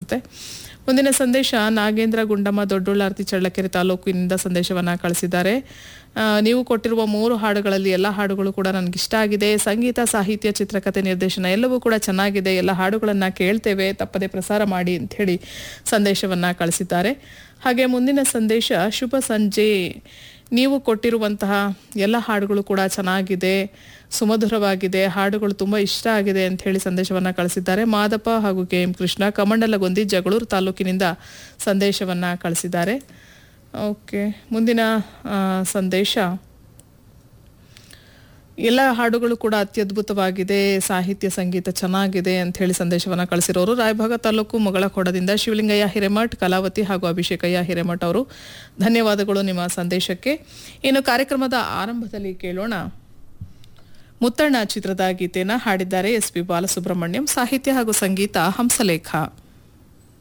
ಅನಿಸುತ್ತೆ ಮುಂದಿನ ಸಂದೇಶ ನಾಗೇಂದ್ರ ಗುಂಡಮ್ಮ ದೊಡ್ಡುಳ್ಳಾರ್ತಿ ಚಳ್ಳಕೆರೆ ತಾಲೂಕಿನಿಂದ ಸಂದೇಶವನ್ನ ಕಳಿಸಿದ್ದಾರೆ ಆ, ನೀವು ಕೊಟ್ಟಿರುವ ಮೂರು ಹಾಡುಗಳಲ್ಲಿ ಎಲ್ಲ ಹಾಡುಗಳು ಕೂಡ ನನಗಿಷ್ಟ ಆಗಿದೆ ಸಂಗೀತ ಸಾಹಿತ್ಯ ಚಿತ್ರಕಥೆ ನಿರ್ದೇಶನ ಎಲ್ಲವೂ ಕೂಡ ಚೆನ್ನಾಗಿದೆ ಎಲ್ಲ ಹಾಡುಗಳನ್ನ ಕೇಳ್ತೇವೆ ತಪ್ಪದೆ ಪ್ರಸಾರ ಮಾಡಿ ಅಂತ ಹೇಳಿ ಸಂದೇಶವನ್ನ ಕಳಿಸಿದ್ದಾರೆ ಹಾಗೆ ಮುಂದಿನ ಸಂದೇಶ ಶುಭ ಸಂಜೆ ನೀವು ಕೊಟ್ಟಿರುವಂತಹ ಎಲ್ಲ ಹಾಡುಗಳು ಕೂಡ ಚೆನ್ನಾಗಿದೆ ಸುಮಧುರವಾಗಿದೆ ಹಾಡುಗಳು ತುಂಬ ಇಷ್ಟ ಆಗಿದೆ ಅಂತ ಹೇಳಿ ಸಂದೇಶವನ್ನ ಕಳಿಸಿದ್ದಾರೆ ಮಾದಪ್ಪ ಹಾಗೂ ಕೆ ಎಂ ಕೃಷ್ಣ ಕಮಂಡಲಗೊಂದಿ ಜಗಳೂರು ತಾಲೂಕಿನಿಂದ ಸಂದೇಶವನ್ನ ಕಳಿಸಿದ್ದಾರೆ ಓಕೆ ಮುಂದಿನ ಆ, ಸಂದೇಶ ಎಲ್ಲ ಹಾಡುಗಳು ಕೂಡ ಅತ್ಯದ್ಭುತವಾಗಿದೆ ಸಾಹಿತ್ಯ ಸಂಗೀತ ಚೆನ್ನಾಗಿದೆ ಅಂತ ಹೇಳಿ ಸಂದೇಶವನ್ನ ಕಳಿಸಿರೋರು ರಾಯಭಾಗ ತಾಲೂಕು ಮೊಗಳಖೋಡದಿಂದ ಶಿವಲಿಂಗಯ್ಯ ಹಿರೇಮಠ್ ಕಲಾವತಿ ಹಾಗೂ ಅಭಿಷೇಕಯ್ಯ ಹಿರೇಮಠ್ ಅವರು ಧನ್ಯವಾದಗಳು ನಿಮ್ಮ ಸಂದೇಶಕ್ಕೆ ಇನ್ನು ಕಾರ್ಯಕ್ರಮದ ಆರಂಭದಲ್ಲಿ ಕೇಳೋಣ ಮುತ್ತಣ್ಣ ಚಿತ್ರದ ಗೀತೆನ ಹಾಡಿದ್ದಾರೆ ಎಸ್ ಪಿ ಬಾಲಸುಬ್ರಹ್ಮಣ್ಯಂ ಸಾಹಿತ್ಯ ಹಾಗೂ ಸಂಗೀತ ಹಂಸಲೇಖ